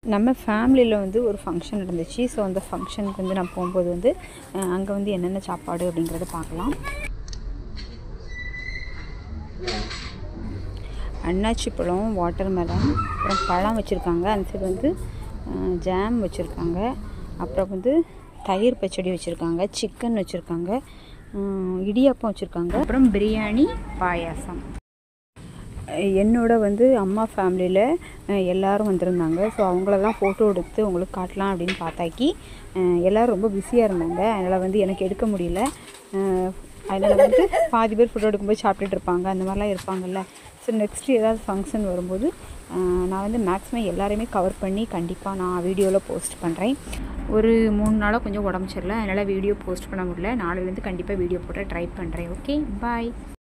நம்ம ஃபேமிலியில் வந்து ஒரு ஃபங்க்ஷன் இருந்துச்சு ஸோ அந்த ஃபங்க்ஷனுக்கு வந்து நான் போகும்போது வந்து அங்கே வந்து என்னென்ன சாப்பாடு அப்படிங்கிறத பார்க்கலாம் அன்னாச்சி பழம் வாட்டர் மெலன் அப்புறம் பழம் வச்சுருக்காங்க அந்த சைடு வந்து ஜாம் வச்சுருக்காங்க அப்புறம் வந்து தயிர் பச்சடி வச்சுருக்காங்க சிக்கன் வச்சுருக்காங்க இடியாப்பம் வச்சுருக்காங்க அப்புறம் பிரியாணி பாயாசம் என்னோட வந்து அம்மா ஃபேமிலியில் எல்லோரும் வந்திருந்தாங்க ஸோ அவங்களெல்லாம் ஃபோட்டோ எடுத்து உங்களுக்கு காட்டலாம் அப்படின்னு பார்த்தாக்கி அஹ் எல்லோரும் ரொம்ப பிஸியாக இருந்தாங்க அதனால் வந்து எனக்கு எடுக்க முடியல அஹ் அதனால் வந்து பாதி பேர் ஃபோட்டோ எடுக்கும்போது சாப்பிட்டுட்டு இருப்பாங்க அந்த மாதிரிலாம் இருப்பாங்கல்ல ஸோ நெக்ஸ்ட் ஏதாவது ஃபங்க்ஷன் வரும்போது அஹ் நான் வந்து மேக்ஸிமம் எல்லாரையுமே கவர் பண்ணி கண்டிப்பாக நான் வீடியோவில் போஸ்ட் பண்ணுறேன் ஒரு மூணு நாளாக கொஞ்சம் உடம்பு சரியில்லை அதனால் வீடியோ போஸ்ட் பண்ண முடியல நாளையிலேருந்து கண்டிப்பாக வீடியோ போட ட்ரை பண்ணுறேன் ஓகே பாய்